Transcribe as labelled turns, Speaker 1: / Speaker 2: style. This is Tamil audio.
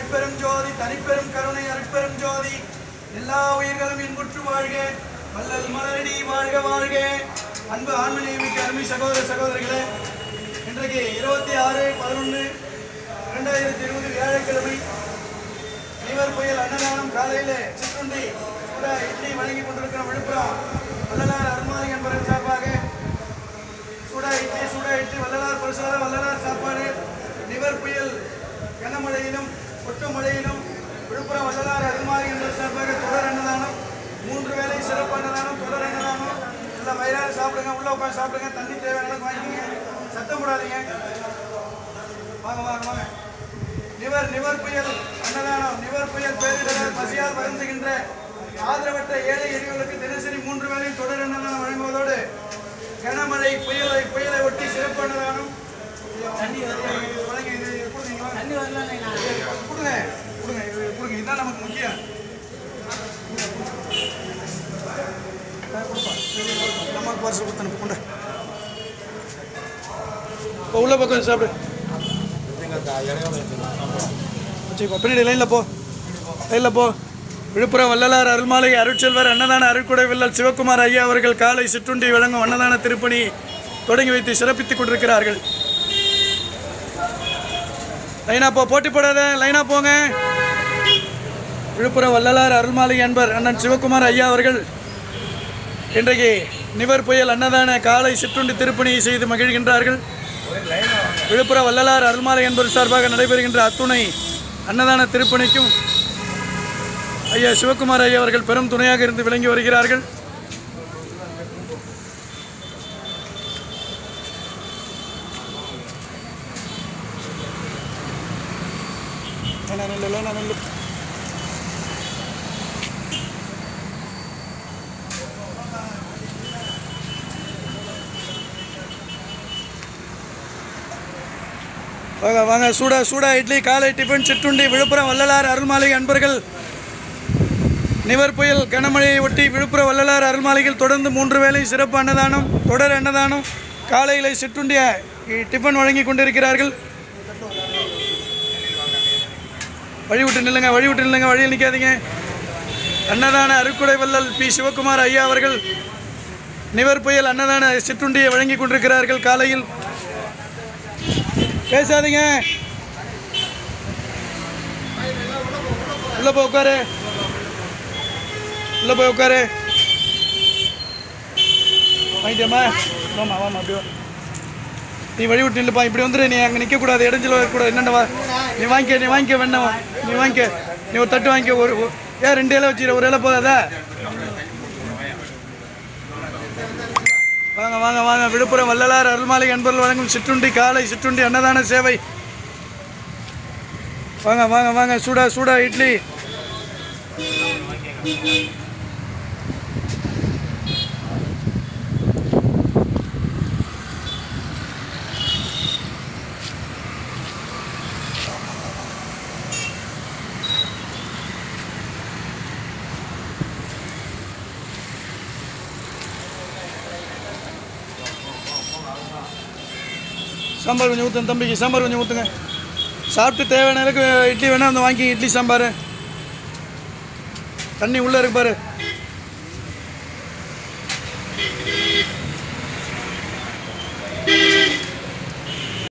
Speaker 1: அருட்பெரும் ஜோதி தனிப்பெரும் கருணை அருட்பெரும் ஜோதி எல்லா உயிர்களும் இன்புற்று வாழ்க வல்லல் மலரடி வாழ்க வாழ்க அன்பு ஆண்மணி மிக்க அருமை சகோதர சகோதரிகளே இன்றைக்கு இருபத்தி ஆறு பதினொன்று இரண்டாயிரத்தி இருபது வியாழக்கிழமை நீவர் புயல் அன்னதானம் காலையில் சிற்றுண்டி கூட இட்லி வழங்கி கொண்டிருக்கிற விழுப்புரம் வள்ளலார் அருமாதி என்பதன் சார்பாக சுடா இட்லி சுடா இட்லி வள்ளலார் பிரசாத வள்ளலார் சாப்பாடு நிவர் புயல் கனமழையிலும் கொட்டு மழையிலும் விழுப்புரம் வள்ளலார் அருமாதி என்பதன் சார்பாக தொடர் அன்னதானம் மூன்று வேளை சிறப்பு அன்னதானம் தொடர் அன்னதானம் எல்லாம் வயிறாறு சாப்பிடுங்க உள்ள உட்காந்து சாப்பிடுங்க தண்ணி தேவையான அளவுக்கு வாங்கிக்கங்க சத்தம் போடாதீங்க வாங்க வாங்க வாங்க நிவர் நிவர் புயல் அன்னதானம் நிவர் புயல் பேரிடர் பசியால் வருந்துகின்ற ஆதரவற்ற ஏழை எரிவுகளுக்கு தினசரி மூன்று வேளை தொடர் அன்னதானம் வழங்குவதோடு கனமழை புயலை புயலை ஒட்டி சிறப்பு அன்னதானம் தண்ணி வழங்கி இது கொடுங்க தண்ணி வரல கொடுங்க கொடுங்க இது கொடுங்க இதுதான் நமக்கு முக்கியம் நமக்கு பரிசு கொடுத்தனுப்பு கொண்டு இப்போ உள்ள பக்கம் சாப்பிடு வச்சுக்கோ பின்னாடி லைனில் போ லைனில் போ விழுப்புரம் வள்ளலார் அருள்மாலை அருட்செல்வர் அன்னதான அருட்குடை வில்லல் சிவகுமார் ஐயா அவர்கள் காலை சிற்றுண்டி வழங்கும் அன்னதான திருப்பணி தொடங்கி வைத்து சிறப்பித்துக் கொண்டிருக்கிறார்கள் லைனா போ போட்டி போடாத லைனா போங்க விழுப்புரம் வள்ளலார் அருள்மாலை என்பர் அண்ணன் சிவகுமார் ஐயா அவர்கள் இன்றைக்கு நிவர் புயல் அன்னதான காலை சிற்றுண்டி திருப்பணியை செய்து மகிழ்கின்றார்கள் விழுப்புரம் வள்ளலார் அருள்மாலை என்பவர் சார்பாக நடைபெறுகின்ற அத்துணை அன்னதான திருப்பணிக்கும் ஐயா சிவகுமார் ஐயா அவர்கள் பெரும் துணையாக இருந்து விளங்கி வருகிறார்கள் லைனா நில்லு, லைனா நில்லு. வாங்க வாங்க சூடா சூடா இட்லி காலை டிஃபன் சிற்றுண்டி விழுப்புரம் வள்ளலார் அருள்மாலை அன்பர்கள் நிவர் புயல் கனமழையை ஒட்டி விழுப்புரம் வள்ளலார் அருள்மாலையில் தொடர்ந்து மூன்று வேளை சிறப்பு அன்னதானம் தொடர் அன்னதானம் காலையில் சிற்றுண்டிய டிஃபன் வழங்கி கொண்டிருக்கிறார்கள் வழி விட்டு நில்லுங்க வழி விட்டு நில்லுங்க வழியில் நிற்காதீங்க அன்னதான அருக்குடை வள்ளல் பி சிவகுமார் ஐயா அவர்கள் நிவர் புயல் அன்னதான சிற்றுண்டியை வழங்கி கொண்டிருக்கிறார்கள் காலையில் பேசாதீங்க உள்ள போய் உட்காரு உள்ள போய் உட்காரு வாங்கிட்டியாம்மா வாமா வாமா அப்படியே வா. நீ வழி விட்டு நில்லுப்பா இப்படி வந்துடு நீ அங்கே நிற்கக்கூடாது இடைஞ்சல் வரக்கூடாது என்னென்ன வா நீ வாங்கிக்க நீ வாங்கிக்க வேண்டாம் நீ வாங்கிக்க நீ ஒரு தட்டு வாங்கிக்க ஒரு ஒரு- ஏன் ரெண்டு இலை வச்சுக்கிற ஒரு இலை போதாதா வாங்க வாங்க வாங்க விழுப்புரம் வள்ளலார் அருள்மாலை அன்பர்கள் வழங்கும் சிற்றுண்டி காலை சிற்றுண்டி அன்னதான சேவை வாங்க வாங்க வாங்க சூடா சூடா இட்லி சாம்பார் கொஞ்சம் ஊற்றுங்க தம்பிக்கு சாம்பார் கொஞ்சம் ஊற்றுங்க சாப்பிட்டு தேவையான அளவுக்கு இட்லி வேணால் வந்து வாங்கி இட்லி சாம்பார் தண்ணி உள்ளே இருக்கு பாரு